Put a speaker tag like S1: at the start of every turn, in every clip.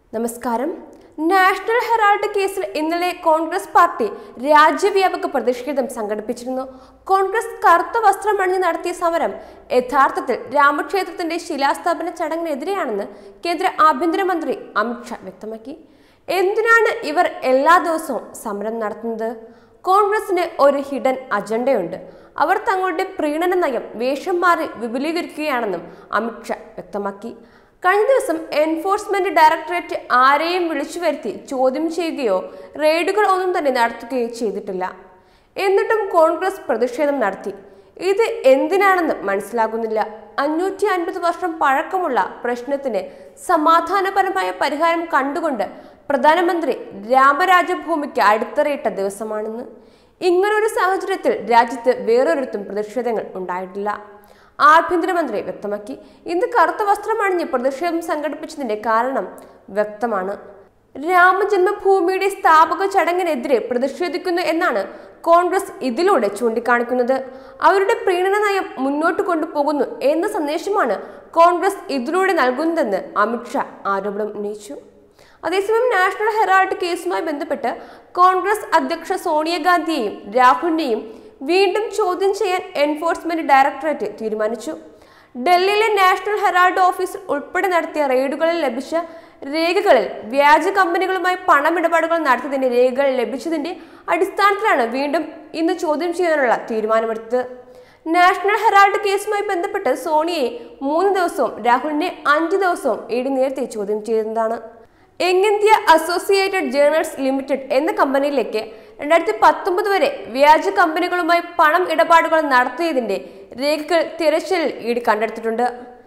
S1: നമസ്കാരം national Herald കേസിൽ ഇന്നലെ കോൺഗ്രസ് പാർട്ടി രാജ്യവ്യാപക പ്രതിഷേധം സംഘടിപ്പിച്ചിരുന്നു കോൺഗ്രസ് കറുത്ത വസ്ത്രമണിഞ്ഞ് നടത്തിയ സമരം യഥാർത്ഥത്തിൽ രാമക്ഷേത്രത്തിന്റെ ശിലാസ്ഥാപന ചടങ്ങിനെതിരെയാണെന്ന് കേന്ദ്ര ആഭ്യന്തരമന്ത്രി അമിത്ഷാ വ്യക്തമാക്കി എന്തിനാണ് ഇവർ എല്ലാ ദിവസവും സമരം നടത്തുന്നത് കോൺഗ്രസിന് ഒരു ഹിഡൻ അജണ്ടയുണ്ട് അവർ തങ്ങളുടെ പ്രീണന നയം വേഷം മാറി വിപുലീകരിക്കുകയാണെന്നും അമിത്ഷാ വ്യക്തമാക്കി കഴിഞ്ഞ ദിവസം എൻഫോഴ്സ്മെന്റ് ഡയറക്ടറേറ്റ് ആരെയും വിളിച്ചു വരുത്തി ചോദ്യം ചെയ്യുകയോ റെയ്ഡുകൾ ഒന്നും തന്നെ നടത്തുകയോ ചെയ്തിട്ടില്ല എന്നിട്ടും കോൺഗ്രസ് പ്രതിഷേധം നടത്തി ഇത് എന്തിനാണെന്ന് മനസ്സിലാകുന്നില്ല അഞ്ഞൂറ്റി അൻപത് വർഷം പഴക്കമുള്ള പ്രശ്നത്തിന് സമാധാനപരമായ പരിഹാരം കണ്ടുകൊണ്ട് പ്രധാനമന്ത്രി രാമരാജഭൂമിക്ക് അടിത്തറയിട്ട ദിവസമാണെന്ന് ഇങ്ങനൊരു സാഹചര്യത്തിൽ രാജ്യത്ത് വേറൊരിടത്തും പ്രതിഷേധങ്ങൾ ഉണ്ടായിട്ടില്ല ആഭ്യന്തരമന്ത്രി വ്യക്തമാക്കി ഇന്ന് കറുത്ത വസ്ത്രമണിഞ്ഞ് പ്രതിഷേധം സംഘടിപ്പിച്ചതിന്റെ കാരണം വ്യക്തമാണ് രാമജന്മഭൂമിയുടെ സ്ഥാപക ചടങ്ങിനെതിരെ പ്രതിഷേധിക്കുന്നു എന്നാണ് കോൺഗ്രസ് ഇതിലൂടെ ചൂണ്ടിക്കാണിക്കുന്നത് അവരുടെ പ്രീണന നയം മുന്നോട്ട് കൊണ്ടുപോകുന്നു എന്ന സന്ദേശമാണ് കോൺഗ്രസ് ഇതിലൂടെ നൽകുന്നതെന്ന് അമിത്ഷാ ആരോപണം ഉന്നയിച്ചു അതേസമയം നാഷണൽ ഹെറാൾഡ് കേസുമായി ബന്ധപ്പെട്ട് കോൺഗ്രസ് അധ്യക്ഷ സോണിയാഗാന്ധിയെയും രാഹുലിനെയും വീണ്ടും ചോദ്യം ചെയ്യാൻ എൻഫോഴ്സ്മെന്റ് ഡയറക്ടറേറ്റ് തീരുമാനിച്ചു ഡൽഹിയിലെ നാഷണൽ ഹെറാൾഡ് ഓഫീസിൽ ഉൾപ്പെടെ നടത്തിയ റെയ്ഡുകളിൽ ലഭിച്ച രേഖകളിൽ വ്യാജ കമ്പനികളുമായി പണമിടപാടുകൾ നടത്തിയതിന്റെ രേഖകൾ ലഭിച്ചതിന്റെ അടിസ്ഥാനത്തിലാണ് വീണ്ടും ഇന്ന് ചോദ്യം ചെയ്യാനുള്ള തീരുമാനമെടുത്തത് നാഷണൽ ഹെറാൾഡ് കേസുമായി ബന്ധപ്പെട്ട് സോണിയെ മൂന്ന് ദിവസവും രാഹുലിനെ അഞ്ച് ദിവസവും ഇടി നേരത്തെ ചോദ്യം ചെയ്തതാണ് Young India Associated Journals Limited എന്ന കമ്പനിയിലേക്ക് രണ്ടായിരത്തി പത്തൊമ്പത് വരെ വ്യാജ കമ്പനികളുമായി പണം ഇടപാടുകൾ നടത്തിയതിന്റെ രേഖകൾ തിരച്ചിലിൽ ഇടി കണ്ടെടുത്തിട്ടുണ്ട്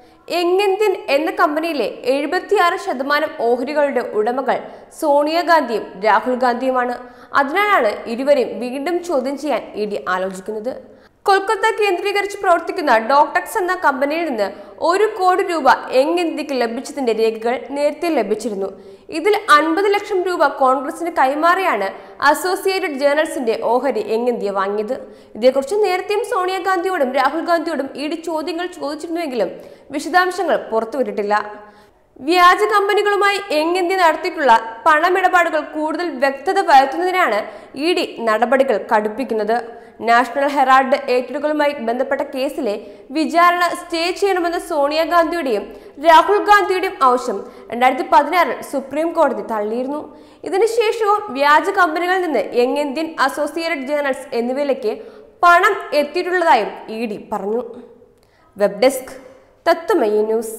S1: യങ് ഇന്ത്യൻ എന്ന കമ്പനിയിലെ എഴുപത്തിയാറ് ശതമാനം ഓഹരികളുടെ ഉടമകൾ സോണിയാഗാന്ധിയും രാഹുൽ ഗാന്ധിയുമാണ് അതിനാലാണ് ഇരുവരെയും വീണ്ടും ചോദ്യം ചെയ്യാൻ ഇഡി ആലോചിക്കുന്നത് കൊൽക്കത്ത കേന്ദ്രീകരിച്ച് പ്രവർത്തിക്കുന്ന ഡോക്ടക്സ് എന്ന കമ്പനിയിൽ നിന്ന് ഒരു കോടി രൂപ യങ് ഇന്ത്യക്ക് ലഭിച്ചതിന്റെ രേഖകൾ നേരത്തെ ലഭിച്ചിരുന്നു ഇതിൽ അൻപത് ലക്ഷം രൂപ കോൺഗ്രസിന് കൈമാറിയാണ് അസോസിയേറ്റഡ് ജേർണൽസിന്റെ ഓഹരി യങ് ഇന്ത്യ വാങ്ങിയത് ഇതേക്കുറിച്ച് നേരത്തെയും സോണിയാഗാന്ധിയോടും രാഹുൽ ഗാന്ധിയോടും ഈട് ചോദ്യങ്ങൾ ചോദിച്ചിരുന്നുവെങ്കിലും വിശദാംശങ്ങൾ പുറത്തുവിട്ടിട്ടില്ല വ്യാജ കമ്പനികളുമായി യങ് ഇന്ത്യ നടത്തിയിട്ടുള്ള പണമിടപാടുകൾ കൂടുതൽ വ്യക്തത വരുത്തുന്നതിനാണ് ഇ ഡി നടപടികൾ കടുപ്പിക്കുന്നത് നാഷണൽ ഹെറാൾഡ് ഏറ്റെടുക്കലുമായി ബന്ധപ്പെട്ട കേസിലെ വിചാരണ സ്റ്റേ ചെയ്യണമെന്ന സോണിയാഗാന്ധിയുടെയും രാഹുൽ ഗാന്ധിയുടെയും ആവശ്യം രണ്ടായിരത്തി പതിനാറിൽ സുപ്രീം കോടതി തള്ളിയിരുന്നു ഇതിനുശേഷവും വ്യാജ കമ്പനികളിൽ നിന്ന് യങ് ഇന്ത്യൻ അസോസിയേറ്റഡ് ജേർണൽസ് എന്നിവയിലേക്ക് പണം എത്തിയിട്ടുള്ളതായും ഇ ഡി പറഞ്ഞു web desk Tatwamayi news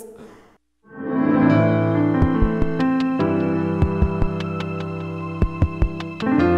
S2: thank you